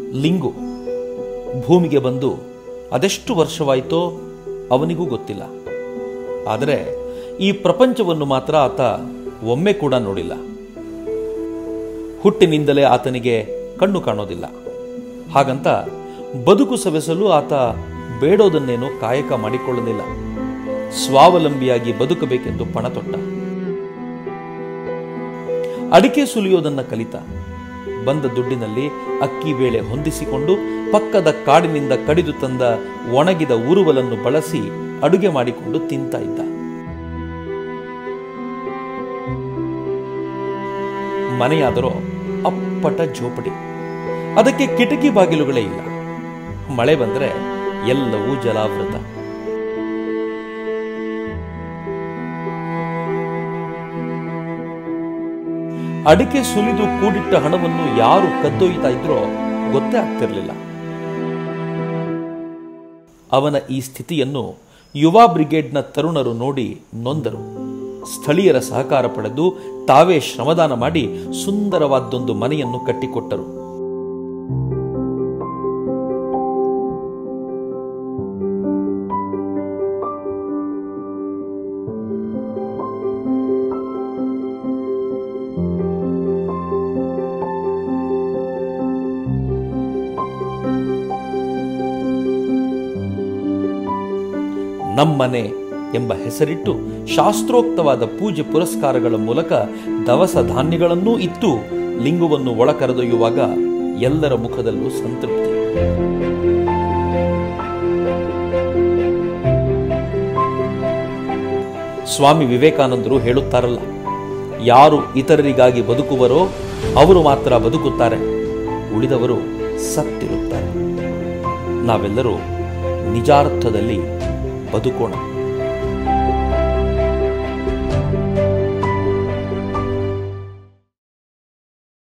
ಲಿಂಗು ಭೂಮಿಗೆ ಬಂದು ಅದೆಷ್ಟು ವರ್ಷವಾಯಿತೋ ಅವನಿಗೂ ಗೊತ್ತಿಲ್ಲ ಆದರೆ ಈ ಪ್ರಪಂಚವನ್ನು ಮಾತ್ರ ಆತ ಒಮ್ಮೆ ಕೂಡ ನೋಡಿಲ್ಲ ಹುಟ್ಟಿನಿಂದಲೇ ಆತನಿಗೆ ಕಣ್ಣು ಕಾಣೋದಿಲ್ಲ ಹಾಗಂತ ಬದುಕು ಸವೆಸಲು ಆತ ಬೇಡೋದನ್ನೇನೋ ಕಾಯಕ ಮಾಡಿಕೊಳ್ಳಲಿಲ್ಲ ಸ್ವಾವಲಂಬಿಯಾಗಿ ಬದುಕಬೇಕೆಂದು ಪಣ ತೊಟ್ಟ ಅಡಿಕೆ ಸುಲಿಯೋದನ್ನ ಕಲಿತ ಬಂದ ದುಡ್ಡಿನಲ್ಲಿ ಅಕ್ಕಿ ಬೇಳೆ ಹೊಂದಿಸಿಕೊಂಡು ಪಕ್ಕದ ಕಾಡಿನಿಂದ ಕಡಿದು ತಂದ ಒಣಗಿದ ಉರುವಲನ್ನು ಬಳಸಿ ಅಡುಗೆ ಮಾಡಿಕೊಂಡು ತಿಂತ ಇದ್ದ ಮನೆಯಾದರೋ ಅಪ್ಪಟ ಜೋಪಡಿ ಅದಕ್ಕೆ ಕಿಟಕಿ ಬಾಗಿಲುಗಳೇ ಇಲ್ಲ ಮಳೆ ಬಂದ್ರೆ ಎಲ್ಲವೂ ಜಲಾವೃತ ಅಡಿಕೆ ಸುಲಿದು ಕೂಡಿಟ್ಟ ಹಣವನ್ನು ಯಾರು ಕದ್ದೊಯ್ತಾ ಇದ್ರೋ ಗೊತ್ತೇ ಆಗ್ತಿರಲಿಲ್ಲ ಅವನ ಈ ಸ್ಥಿತಿಯನ್ನು ಯುವ ಬ್ರಿಗೇಡ್ನ ತರುಣರು ನೋಡಿ ನೊಂದರು ಸ್ಥಳೀಯರ ಸಹಕಾರ ಪಡೆದು ತಾವೇ ಶ್ರಮದಾನ ಮಾಡಿ ಸುಂದರವಾದ್ದೊಂದು ಮನೆಯನ್ನು ಕಟ್ಟಿಕೊಟ್ಟರು ನಮ್ಮನೆ ಎಂಬ ಹೆಸರಿಟ್ಟು ಶಾಸ್ತ್ರೋಕ್ತವಾದ ಪೂಜೆ ಪುರಸ್ಕಾರಗಳ ಮೂಲಕ ದವಸ ಧಾನ್ಯಗಳನ್ನೂ ಇತ್ತು ಲಿಂಗುವನ್ನು ಒಳ ಕರೆದೊಯ್ಯುವಾಗ ಎಲ್ಲರ ಮುಖದಲ್ಲೂ ಸಂತೃಪ್ತಿ ಸ್ವಾಮಿ ವಿವೇಕಾನಂದರು ಹೇಳುತ್ತಾರಲ್ಲ ಯಾರು ಇತರರಿಗಾಗಿ ಬದುಕುವರೋ ಅವರು ಮಾತ್ರ ಬದುಕುತ್ತಾರೆ ಉಳಿದವರು ಸತ್ತಿರುತ್ತಾರೆ ನಾವೆಲ್ಲರೂ ನಿಜಾರ್ಥದಲ್ಲಿ ಬದುಕೋಣ